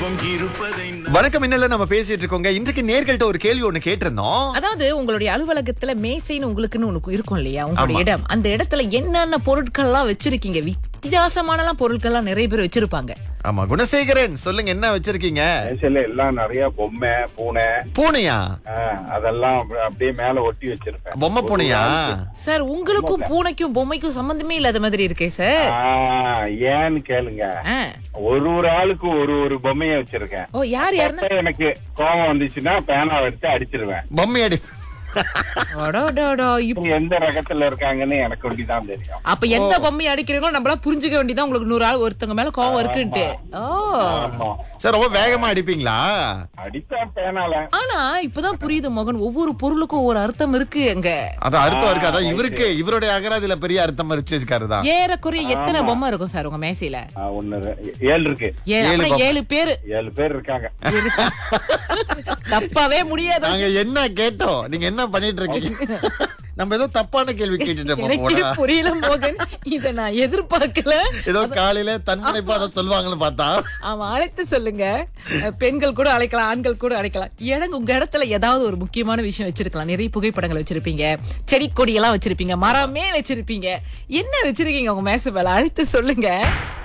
தெய்வம் இருப்பதை வணக்கம் இன்னல நம்ம பேசிட்டு இருக்கோங்க இன்றைக்கு நேர்கள்ட்ட ஒரு கேள்வி ஒண்ணு கேட்டிருந்தோம் அதாவது உங்களுடைய அலுவலகத்துல மேசைன்னு உங்களுக்குன்னு ஒண்ணு இருக்கும் இல்லையா உங்களுடைய ஆமா. இடம் அந்த இடத்துல என்னென்ன பொருட்கள்லாம் வச்சிருக்கீங்க வித்தியாசமானலாம் பொருட்கள்லாம் நிறைய பேர் வச்சிருப்பாங்க ஆமா குணசேகரன் சொல்லுங்க என்ன வச்சிருக்கீங்க மேசையில எல்லாம் நிறைய பொம்மை பூனை பூனையா ஆ, அதெல்லாம் அப்ப- அப்படியே மேல ஒட்டி வச்சிருப்பேன் பொம்மை பூனையா சார் உங்களுக்கும் பூனைக்கும் பொம்மைக்கும் சம்பந்தமே இல்லாத மாதிரி இருக்கே சார் ஆ, ஏன்னு கேளுங்க ஆ. ஒரு ஒரு ஆளுக்கும் ஒரு ஒரு பொம்மைய வச்சிருக்கேன் ஓ யார் யாருன்னா அப்ப எனக்கு கோபம் வந்துச்சுன்னா பேனாவை எடுத்து அடிச்சிருவேன் பொம்மை அடி அடடடா, இப்ப- இவங்க எந்த ரகத்துல இருக்காங்கன்னு எனக்கு ஒண்டிதான் தெரியும் அப்ப எந்த பொம்மை அடிக்கிறீங்களோ நம்மளா புரிஞ்சுக்க வேண்டியதான் உங்களுக்கு நூறு ஆள் ஒருத்தங்க மேல கோவம் இருக்குன்ட்டு ஓ ஆமா சார் ரொம்ப வேகமா அடிப்பீங்களா அடிப்பேன் பேனால ஆனா இப்பதான் புரியுது மகன் ஒவ்வொரு பொருளுக்கும் ஒவ்வொரு அர்த்தம் இருக்கு அங்க அது அர்த்தம் இருக்கு அதான் இவருக்கு இவருடைய அகராதியில பெரிய அர்த்தம் வச்சிருக்காரு தான் ஏறக்குறைய எத்தனை பொம்மை இருக்கும் சார் உங்க மேசையில ஆ, ஒண்ணு ரெ- ஏழு இருக்கு ஏ- ஏழு அப்படின்னா பொம்மை. ஏழு பேரு ஏழு பேர் இருக்காங்க தப்பாவே முடியாது நாங்க என்ன கேட்டோம் நீங்க என்ன பண்ணிட்டு இருக்கீங்க நம்ம ஏதோ தப்பான கேள்வி கேட்டுட்டோம் எனக்கே போனா புரியல மோகன் இத நான் எதிர்பார்க்கல ஏதோ காலையில தன்முனைப்பா அதை சொல்லுவாங்கன்னு பார்த்தா அவன் அழைத்து சொல்லுங்க அஹ், பெண்கள் கூட அழைக்கலாம் ஆண்கள் கூட அழைக்கலாம் எனக்கு உங்க இடத்துல ஏதாவது ஒரு முக்கியமான விஷயம் வச்சிருக்கலாம் நிறைய புகைப்படங்கள் வச்சிருப்பீங்க செடி கொடி எல்லாம் வச்சிருப்பீங்க மரமே வச்சிருப்பீங்க என்ன வச்சிருக்கீங்க உங்க மேச மேல அழைத்து சொல்லுங்க